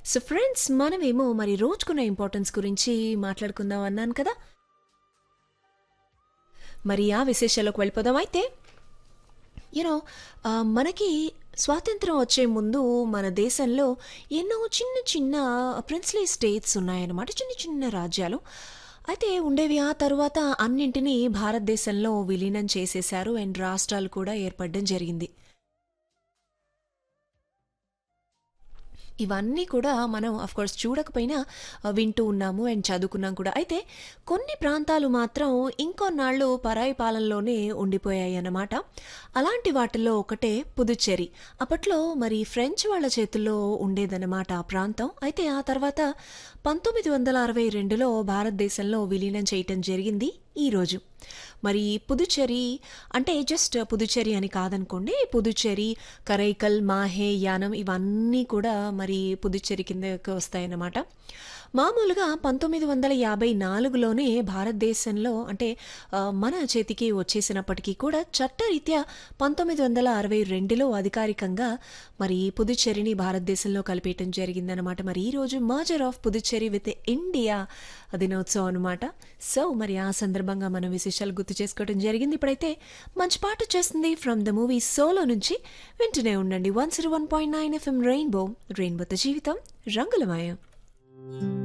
so friends మనమేమో మరి రోజుకున్న importance గురించి మాట్లాడుకుందాం అన్నాను కదా మరి ఆ విశేషాల్లోకి వెళ్ళిపోదాం అయితే యూనో మనకి స్వాతంత్రం వచ్చే ముందు మన దేశంలో ఎన్నో చిన్న చిన్న ప్రిన్స్లీ స్టేట్స్ ఉన్నాయన్నమాట చిన్న చిన్న రాజ్యాలు అయితే ఉండేవి ఆ తర్వాత అన్నింటినీ భారతదేశంలో విలీనం చేసేశారు అండ్ రాష్ట్రాలు కూడా ఏర్పడడం జరిగింది ఇవన్నీ కూడా మనం కోర్స్ చూడకపోయినా ఆ, వింటూ ఉన్నాము అండ్ చదువుకున్నాం కూడా అయితే కొన్ని ప్రాంతాలు మాత్రం ఇంకొన్నాళ్ళు పరాయి పాలనలోనే ఉండిపోయాయి అన్నమాట అలాంటి వాటిల్లో ఒకటే పుదుచ్చేరి అప్పట్లో మరి ఫ్రెంచ్ వాళ్ళ చేతుల్లో ఉండేదన్నమాట ఆ ప్రాంతం అయితే ఆ తర్వాత పంతొమ్మిది వందల అరవై రెండులో భారతదేశంలో విలీనం చేయటం జరిగింది ఈరోజు మరి పుదుచ్చేరి అంటే జస్ట్ పుదుచ్చేరి అని కాదనుకోండి పుదుచ్చేరి కరైకల్ మాహే యానం ఇవన్నీ కూడా మరి పుదుచ్చేరి కిందకి వస్తాయన్నమాట మామూలుగా పంతొమ్మిది వందల యాభై నాలుగులోనే భారతదేశంలో అంటే ఆ, మన చేతికి వచ్చేసినప్పటికీ కూడా చట్టరీత్యా పంతొమ్మిది వందల అరవై రెండులో అధికారికంగా మరి పుదుచ్చేరిని భారతదేశంలో కలిపేయటం జరిగిందనమాట మరి ఈరోజు merger of Puducherry with India దినోత్సవం అనమాట సో మరి ఆ సందర్భంగా మనం విశేషాలు గుర్తు చేసుకోవడం జరిగింది ఇప్పుడైతే మంచి పాట వచ్చేస్తుంది ఫ్రమ్ ద మూవీ సోలో నుంచి వింటూనే ఉండండి one zero one point nine FM rainbow రెయిన్బోతో జీవితం రంగులమయం